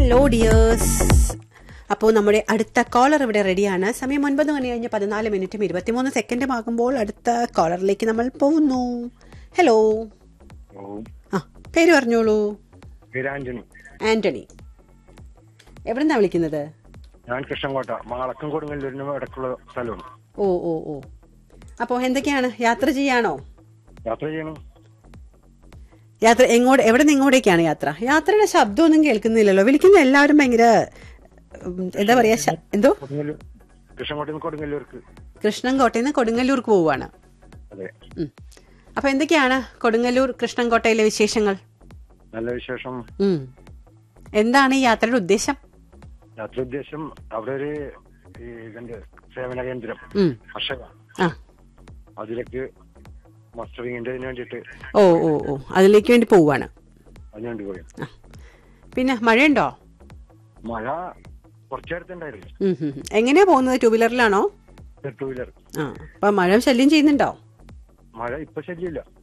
Hello dears അപ്പോൾ നമ്മുടെ അടുത്ത കോളർ ഇവിടെ റെഡിയാണ് സമയം ഒൻപത് മണി കഴിഞ്ഞ് പതിനാല് മിനിറ്റും ഇരുപത്തിമൂന്ന് സെക്കൻഡും ആകുമ്പോൾ അടുത്ത കോളറിലേക്ക് നമ്മൾ പോകുന്നു ഹലോ ഓ ആ പേര് പറഞ്ഞോളൂ വീരാഞ്ജനി ആന്റണി എവിടെന്നാ വിളിക്കുന്നത് ഞാൻ കൃഷ്ണൻകോട്ട മാളക്കം കൊടുങ്ങല്ലൂരിനും ഇടയ്ക്കുള്ള സ്ഥലമാണ് ഓ ഓ ഓ അപ്പോൾ എന്തൊക്കെയാണ് യാത്ര ചെയ്യാണോ യാത്ര ചെയ്യണം യാത്ര എങ്ങോട്ട് എവിടെ നിന്ന് ഇങ്ങോട്ടേക്കാണ് യാത്ര യാത്രയുടെ ശബ്ദമൊന്നും കേൾക്കുന്നില്ലല്ലോ വിളിക്കുന്ന എല്ലാവരും ഭയങ്കര ഉം, എന്താ പറയാ ശ- എന്തോ കൊടുങ്ങല്ലൂർ കൃഷ്ണൻകോട്ടയിൽ നിന്ന് കൊടുങ്ങല്ലൂർക്ക് കൃഷ്ണൻകോട്ടയിൽ നിന്ന് കൊടുങ്ങല്ലൂർക്ക് പോവുകയാണ് അതെ ഉം. അപ്പൊ എന്തൊക്കെയാണ് കൊടുങ്ങല്ലൂർ കൃഷ്ണൻകോട്ടയിലെ വിശേഷങ്ങൾ നല്ല വിശേഷം ഉം. എന്താണ് ഈ യാത്രയുടെ ഉദ്ദേശം യാത്ര ഉദ്ദേശം അവിടെ ഒരു ഈ ഇതിന്റെ സേവന കേന്ദ്രം ഉം. കർഷക ആ അതിലേക്ക് മസ്റ്ററിങ്ങിന്റെ വേണ്ടിയിട്ട് ഓ ഓ ഓ അതിലേക്ക് വേണ്ടി പോവുകയാണ് അതിനുവേണ്ടി പോയി ആ. പിന്നെ മഴയുണ്ടോ മഴ കുറച്ചേരത്തുണ്ടായിരുന്നു ഉം, ഉം, ഉം. എങ്ങനെയാ പോകുന്നത് ടൂ വീലറിലാണോ ടൂ വീലർ ആ അപ്പൊ മഴ ശല്യം ചെയ്യുന്നുണ്ടോ മഴ ഇപ്പൊ ശല്യമില്ല